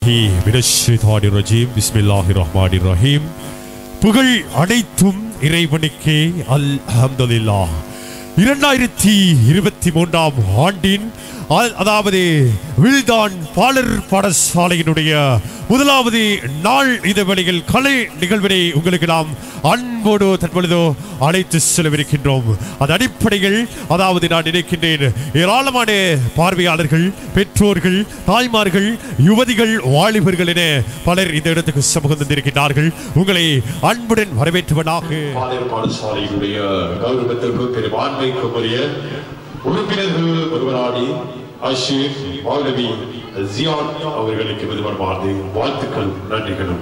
من الشيطان الرجيم بسم الله الرحمن الرحيم புகழ் அனைத்தும் இறைவனுக்கே அல்ஹம்துலில்லாஹ் இரண்டாயிரத்தி இருபத்தி மூன்றாம் ஆண்டின் அ- அதாவது வில்தான் பாலர் பாடசாலையினுடைய முதலாவது நாள் இதழில் கலை நிகழ்வினை உங்களுக்கு நாம் அன்போடு தற்பொழுதோ அழைத்து செல்லவிருக்கின்றோம் அது அடிப்படையில் அதாவது நான் நினைக்கின்றேன் ஏராளமான பார்வையாளர்கள் பெற்றோர்கள் தாய்மார்கள் யுவதிகள் வாலிபர்கள் என பலர் இந்த இடத்துக்கு சமூகம் தந்திருக்கின்றார்கள் உங்களை அன்புடன் வரவேற்றுவனாக பாளையர் பாடசாலையினுடைய கௌரவத்திற்கு பெரும்பான்மைக்கு உரிய உறுப்பினர்கள் ஒருவராடி அஷீர் மௌலவி ஜியான் அவர்களுக்கு விரும்பமானது வாழ்த்துக்கள் நன்றிகளும்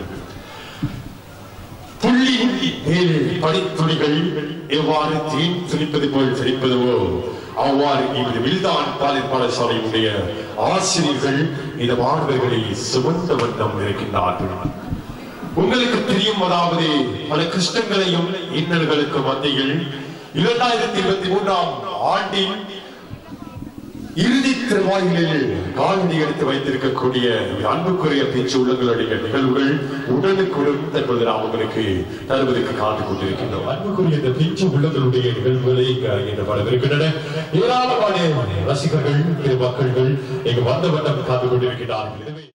புள்ளி மேல் படித்துளிகள் எவ்வாறு தீன் துணிப்பது போல் சிரிப்பதுவோ அவ்வாறு இவர் வில்தான் பாலியல் பாடசாலையினுடைய ஆசிரியர்கள் இந்த மாணவர்களை சுமந்த வண்ணம் இருக்கின்றார்கள் உங்களுக்கு தெரியும் அதாவது பல கஷ்டங்களையும் இன்னல்களுக்கு மத்தியில் இரண்டாயிரத்தி இருபத்தி மூன்றாம் ஆண்டின் இறுதி திருவாயிலில் காலடி எடுத்து வைத்திருக்கக்கூடிய அன்புக்குரிய பேச்சு உள்ளங்களுடைய நிகழ்வுகள் உடனுக்குடன் தற்போது நாம் உங்களுக்கு தருவதற்கு காத்துக் கொண்டிருக்கின்றோம் அன்புக்குரிய இந்த பேச்சு உள்ளங்களுடைய நிகழ்வுகளை இங்கு அரங்கேற்றப்படவிருக்கின்றன ஏராளமான ரசிகர்கள் மக்கள்கள் இங்கு வந்த வண்ணம் காத்துக் கொண்டிருக்கிறார்கள் எனவே